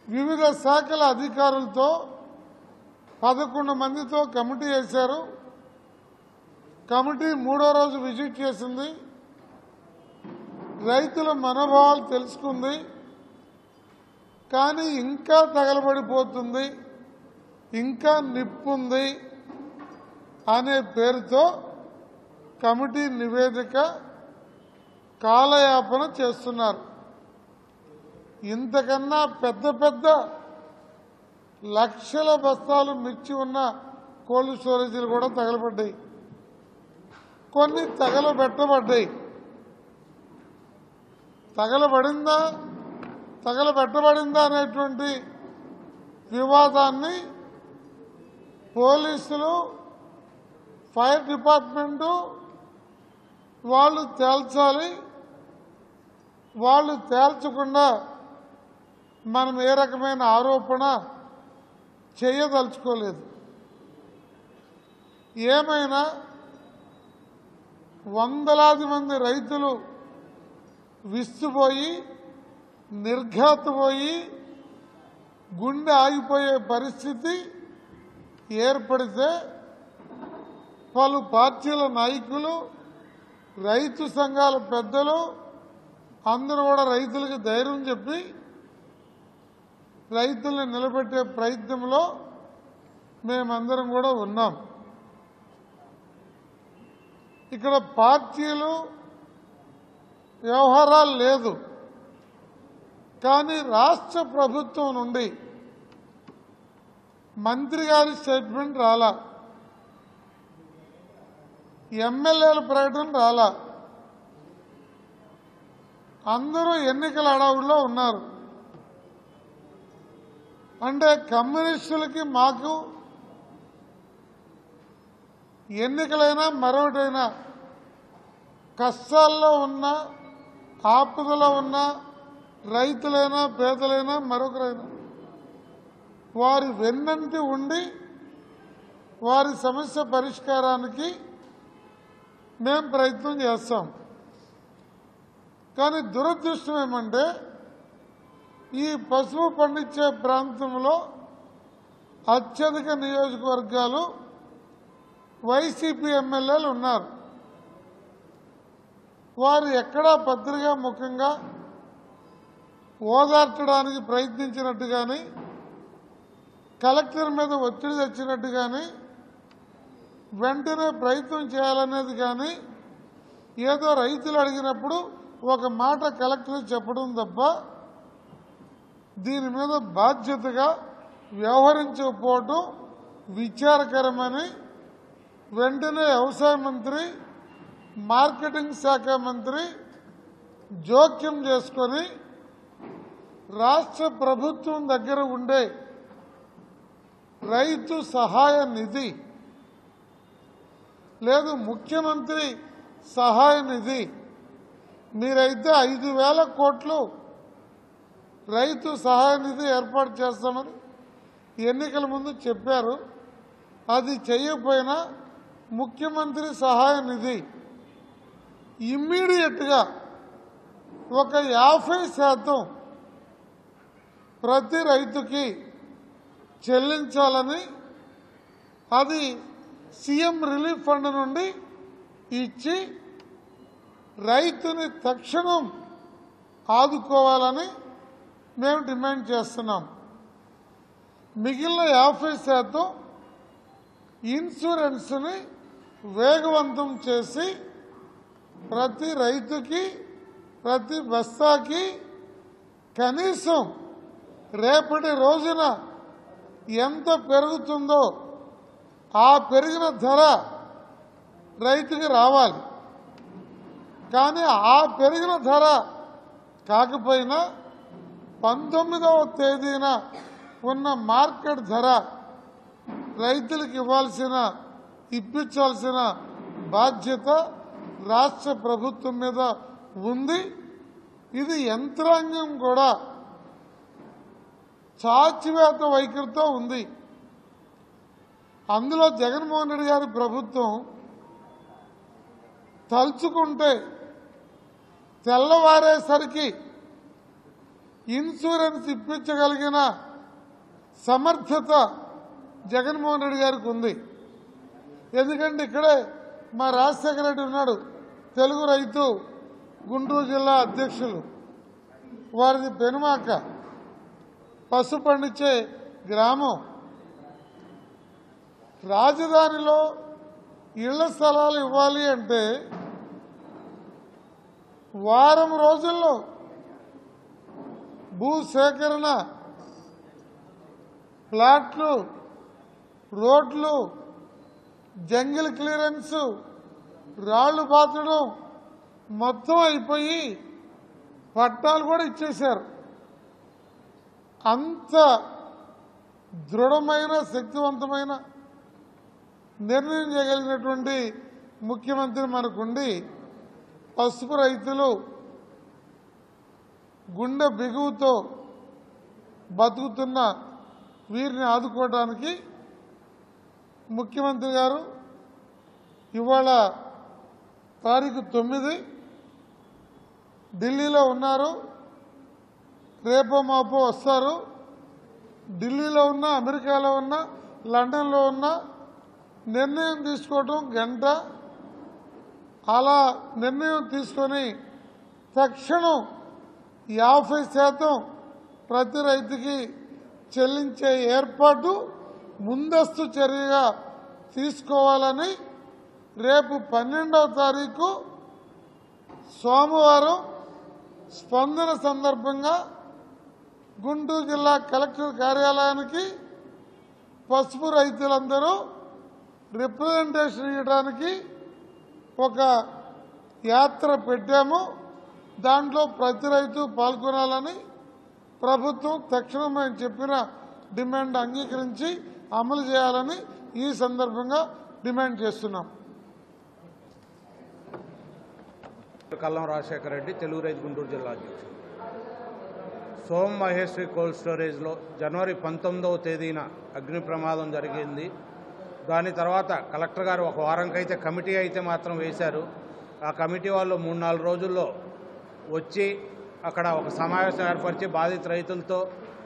వివిధ శాఖల అధికారులతో పదకొండు మందితో కమిటీ వేశారు కమిటీ మూడో రోజు విజిట్ చేసింది రైతుల మనోభావాలు తెలుసుకుంది కానీ ఇంకా తగలబడిపోతుంది ఇంకా నిప్పుంది అనే పేరుతో కమిటీ నివేదిక కాలయాపన చేస్తున్నారు ఇంతకన్నా పెద్ద పెద్ద లక్షల బస్తాలు మిర్చి ఉన్న కోల్డ్ స్టోరేజీలు కూడా తగలబడ్డాయి కొన్ని తగలబెట్టబడ్డాయి తగలబడిందా తగలబెట్టబడిందా అనేటువంటి వివాదాన్ని పోలీసులు ఫైర్ డిపార్ట్మెంటు వాళ్ళు తేల్చాలి వాళ్ళు తేల్చకుండా మనం ఏ రకమైన ఆరోపణ చేయదలుచుకోలేదు ఏమైనా వందలాది మంది రైతులు విస్తుపోయి నిర్ఘాతపోయి గుండె ఆగిపోయే పరిస్థితి ఏర్పడితే పలు పార్టీల నాయకులు రైతు సంఘాల పెద్దలు అందరూ కూడా రైతులకు ధైర్యం చెప్పి రైతుల్ని నిలబెట్టే ప్రయత్నంలో మేమందరం కూడా ఉన్నాం ఇక్కడ పార్టీలు వ్యవహారాలు లేదు కానీ రాష్ట్ర ప్రభుత్వం నుండి మంత్రి గారి స్టేట్మెంట్ రాలా ఎమ్మెల్యేల ప్రకటన రాలా అందరూ ఎన్నికల అడవుల్లో ఉన్నారు అంటే కమ్యూనిస్టులకి మాకు ఎన్నికలైనా మరొకటైనా కష్టాల్లో ఉన్న ఆపదలో ఉన్న రైతులైనా పేదలైనా మరొకరైనా వారి వెన్నంటి ఉండి వారి సమస్య పరిష్కారానికి మేము ప్రయత్నం చేస్తాం కానీ దురదృష్టం ఏమంటే ఈ పశువు పండించే ప్రాంతంలో అత్యధిక నియోజకవర్గాలు వైసీపీ ఎమ్మెల్యేలు ఉన్నారు వారు ఎక్కడా పత్రికా ముఖంగా ఓదార్చడానికి ప్రయత్నించినట్టు కానీ కలెక్టర్ మీద ఒత్తిడి తెచ్చినట్టు కానీ వెంటనే ప్రయత్నం చేయాలనేది కానీ ఏదో రైతులు అడిగినప్పుడు ఒక మాట కలెక్టర్ చెప్పడం తప్ప దీని మీద బాధ్యతగా వ్యవహరించకపోవటం విచారకరమని వెంటనే వ్యవసాయ మంత్రి మార్కెటింగ్ శాఖ మంత్రి జోక్యం చేసుకొని రాష్ట్ర ప్రభుత్వం దగ్గర ఉండే రైతు సహాయ నిధి లేదు ముఖ్యమంత్రి సహాయ నిధి మీరైతే ఐదు వేల కోట్లు రైతు సహాయ నిధి ఏర్పాటు చేస్తామని ఎన్నికల ముందు చెప్పారు అది చేయకపోయినా ముఖ్యమంత్రి సహాయ నిధి ఇమ్మీడియట్గా ఒక యాభై శాతం ప్రతి రైతుకి చెల్లించాలని అది సీఎం రిలీఫ్ ఫండ్ నుండి ఇచ్చి రైతుని తక్షణం ఆదుకోవాలని మేము డిమాండ్ చేస్తున్నాం మిగిలిన యాభై శాతం ఇన్సూరెన్స్ని వేగవంతం చేసి ప్రతి రైతుకి ప్రతి బస్తాకి కనీసం రేపటి రోజున ఎంత పెరుగుతుందో ఆ పెరిగిన ధర రైతుకి రావాలి కానీ ఆ పెరిగిన ధర కాకపోయినా పంతొమ్మిదవ తేదీన ఉన్న మార్కెట్ ధర రైతులకు ఇవ్వాల్సిన ఇప్పించాల్సిన బాధ్యత రాష్ట్ర ప్రభుత్వం మీద ఉంది ఇది యంత్రాంగం కూడా చాచివేత వైఖరితో ఉంది అందులో జగన్మోహన్ రెడ్డి గారి ప్రభుత్వం తలుచుకుంటే తెల్లవారేసరికి ఇన్సూరెన్స్ ఇప్పించగలిగిన సమర్థత జగన్మోహన్ రెడ్డి గారికి ఉంది ఎందుకంటే ఇక్కడే మా రాజశేఖర రెడ్డి ఉన్నాడు తెలుగు రైతు గుంటూరు జిల్లా అధ్యక్షులు వారిది పెనుమాక పసు పండించే గ్రామం రాజధానిలో ఇళ్ల స్థలాలు ఇవ్వాలి అంటే వారం రోజుల్లో భూ సేకరణ ప్లాట్లు రోడ్లు జంగిల్ క్లియరెన్స్ రాళ్లు బాతడం మొత్తం అయిపోయి పట్టాలు కూడా ఇచ్చేశారు అంత దృఢమైన శక్తివంతమైన నిర్ణయం చేయగలిగినటువంటి ముఖ్యమంత్రి మనకుండి పసుపు రైతులు గుండె బిగువుతో బతుకుతున్న వీరిని ఆదుకోవడానికి ముఖ్యమంత్రి గారు ఇవాళ తారీఖు తొమ్మిది ఢిల్లీలో ఉన్నారు రేపో మాపో వస్తారు ఢిల్లీలో ఉన్న అమెరికాలో ఉన్న లండన్లో ఉన్న నిర్ణయం తీసుకోవటం గంట అలా నిర్ణయం తీసుకొని తక్షణం యాభై శాతం ప్రతి రైతుకి చెల్లించే ఏర్పాటు ముందస్తు చర్యగా తీసుకోవాలని రేపు పన్నెండవ తారీఖు సోమవారం స్పందన సందర్భంగా గుంటూరు జిల్లా కలెక్టర్ కార్యాలయానికి పసుపు రైతులందరూ రిప్రజెంటేషన్ ఇవ్వడానికి ఒక యాత్ర పెట్టాము దాంట్లో ప్రతి రైతు పాల్గొనాలని ప్రభుత్వం తక్షణం మేము చెప్పిన డిమాండ్ అంగీకరించి అమలు చేయాలని ఈ సందర్భంగా డిమాండ్ చేస్తున్నాం కల్లం రాజశేఖర రెడ్డి తెలుగు రైతు గుంటూరు జిల్లా అధ్యక్షుడు సోమ మహేశ్వరి కోల్డ్ స్టోరేజ్లో జనవరి పంతొమ్మిదవ తేదీన అగ్ని ప్రమాదం జరిగింది దాని తర్వాత కలెక్టర్ గారు ఒక వారంకైతే కమిటీ అయితే మాత్రం వేశారు ఆ కమిటీ వాళ్ళు మూడు నాలుగు రోజుల్లో వచ్చి అక్కడ ఒక సమావేశం ఏర్పరిచి బాధిత రైతులతో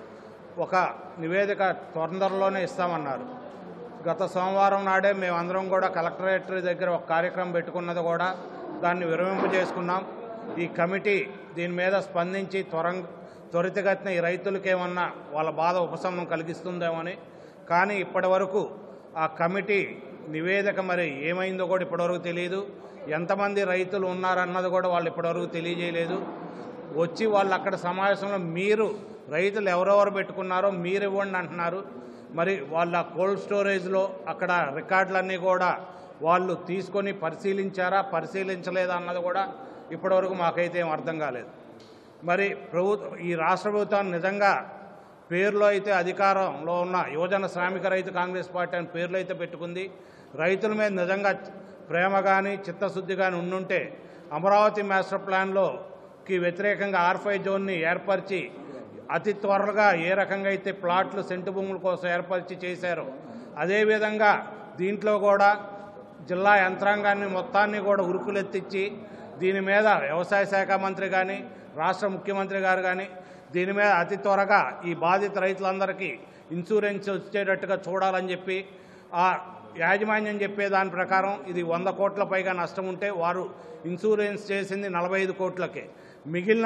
ఒక నివేదిక తొందరలోనే ఇస్తామన్నారు గత సోమవారం నాడే మేమందరం కూడా కలెక్టరేట్ దగ్గర ఒక కార్యక్రమం పెట్టుకున్నది కూడా దాన్ని విరమింపజేసుకున్నాం ఈ కమిటీ దీని మీద స్పందించి త్వర త్వరితగతిన ఈ రైతులకు ఏమన్నా వాళ్ళ బాధ ఉపశమనం కలిగిస్తుందేమని కానీ ఇప్పటి వరకు ఆ కమిటీ నివేదిక మరి ఏమైందో కూడా ఇప్పటివరకు తెలియదు ఎంతమంది రైతులు ఉన్నారన్నది కూడా వాళ్ళు ఇప్పటివరకు తెలియజేయలేదు వచ్చి వాళ్ళు అక్కడ సమావేశంలో మీరు రైతులు ఎవరెవరు పెట్టుకున్నారో మీరు ఇవ్వండి అంటున్నారు మరి వాళ్ళ కోల్డ్ స్టోరేజ్లో అక్కడ రికార్డులన్నీ కూడా వాళ్ళు తీసుకొని పరిశీలించారా పరిశీలించలేదా అన్నది కూడా ఇప్పటివరకు మాకైతే ఏం అర్థం కాలేదు మరి ప్రభుత్వం ఈ రాష్ట్ర ప్రభుత్వం నిజంగా పేరులో అయితే అధికారంలో ఉన్న యువజన శ్రామిక రైతు కాంగ్రెస్ పార్టీ అని పేర్లు అయితే పెట్టుకుంది రైతుల మీద నిజంగా ప్రేమ కానీ చిత్తశుద్ధి కానీ ఉండుంటే అమరావతి మాస్టర్ ప్లాన్లోకి వ్యతిరేకంగా ఆర్ఫై జోన్ని ఏర్పరిచి అతి త్వరగా ఏ రకంగా అయితే ప్లాట్లు సెంటు భూముల కోసం ఏర్పరిచి చేశారో అదేవిధంగా దీంట్లో కూడా జిల్లా యంత్రాంగాన్ని మొత్తాన్ని కూడా ఉరుకులెత్తిచ్చి దీని మీద వ్యవసాయ శాఖ మంత్రి కానీ రాష్ట్ర ముఖ్యమంత్రి గారు కానీ దీని మీద అతి త్వరగా ఈ బాధిత రైతులందరికీ ఇన్సూరెన్స్ వచ్చేటట్టుగా చూడాలని చెప్పి ఆ యాజమాన్యం చెప్పే దాని ప్రకారం ఇది వంద కోట్ల పైగా నష్టం ఉంటే వారు ఇన్సూరెన్స్ చేసింది నలభై ఐదు కోట్లకే మిగిలిన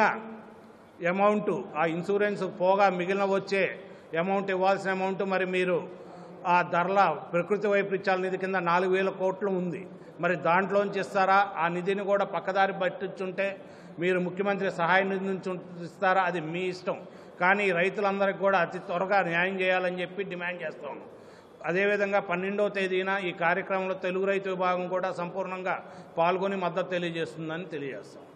అమౌంట్ ఆ ఇన్సూరెన్స్ పోగా మిగిలిన వచ్చే అమౌంట్ ఇవ్వాల్సిన అమౌంట్ మరి మీరు ఆ ధరల ప్రకృతి వైపరీత్యాల నిధి కింద నాలుగు వేల కోట్లు ఉంది మరి దాంట్లోంచి ఇస్తారా ఆ నిధిని కూడా పక్కదారి పట్టించుంటే మీరు ముఖ్యమంత్రి సహాయ నిధి నుంచి ఇస్తారా అది మీ ఇష్టం కానీ రైతులందరికీ కూడా అతి త్వరగా న్యాయం చేయాలని చెప్పి డిమాండ్ చేస్తాం అదేవిధంగా పన్నెండవ తేదీన ఈ కార్యక్రమంలో తెలుగు రైతు విభాగం కూడా సంపూర్ణంగా పాల్గొని మద్దతు తెలియజేస్తుందని తెలియజేస్తాం